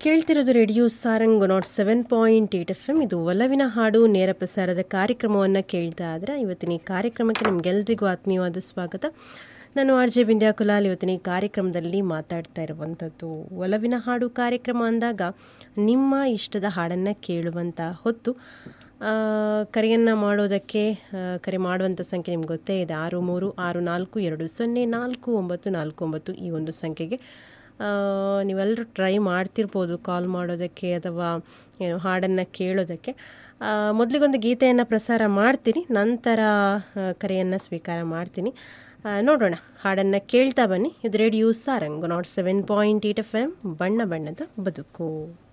ಕೇಳ್ತಿರೋದು radio Sarang nought seven point eight F M ಇದು ಒಲವಿನ ಹಾಡು ನೇರ ಪ್ರಸಾರದ ಕಾರ್ಯಕ್ರಮವನ್ನು ಕೇಳ್ತಾ ಇದ್ರೆ ಇವತ್ತಿನ ಈ ಕಾರ್ಯಕ್ರಮಕ್ಕೆ ನಿಮ್ಗೆಲ್ರಿಗೂ ಆತ್ಮೀಯವಾದ ಸ್ವಾಗತ ನಾನು ಆರ್ ಜೆ ಬಿಂದ್ಯಾ ಕುಲಾಲ್ ಇವತ್ತಿನ ಈ ಕಾರ್ಯಕ್ರಮದಲ್ಲಿ ಮಾತಾಡ್ತಾ ಇರುವಂಥದ್ದು ಒಲವಿನ ಹಾಡು ಕಾರ್ಯಕ್ರಮ ಅಂದಾಗ ನಿಮ್ಮ ಇಷ್ಟದ ಹಾಡನ್ನು ಕೇಳುವಂಥ ಹೊತ್ತು ಆ, ಕರೆಯನ್ನು ಮಾಡೋದಕ್ಕೆ ಆ, ಕರೆ ಮಾಡುವಂಥ ಸಂಖ್ಯೆ ನಿಮ್ಗೆ ಗೊತ್ತೇ ಇದೆ ಆರು ಮೂರು ಆರು ನಾಲ್ಕು ಎರಡು ಸೊನ್ನೆ ನಾಲ್ಕು ಒಂಬತ್ತು ನಾಲ್ಕು ಒಂಬತ್ತು ಈ ಒಂದು ಸಂಖ್ಯೆಗೆ ಆ, ನೀವೆಲ್ಲರೂ ಟ್ರೈ ಮಾಡ್ತಿರ್ಬೋದು ಕಾಲ್ ಮಾಡೋದಕ್ಕೆ ಅಥವಾ ಏನು ಹಾಡನ್ನು ಕೇಳೋದಕ್ಕೆ ಆ, ಮೊದಲಿಗೊಂದು ಗೀತೆಯನ್ನು ಪ್ರಸಾರ ಮಾಡ್ತೀನಿ ನಂತರ ಕರೆಯನ್ನು ಸ್ವೀಕಾರ ಮಾಡ್ತೀನಿ ಆ, ನೋಡೋಣ ಹಾಡನ್ನು ಕೇಳ್ತಾ ಬನ್ನಿ ಇದು radio Sarang nought seven point eight F M ಬಣ್ಣ ಬಣ್ಣದ ಬದುಕು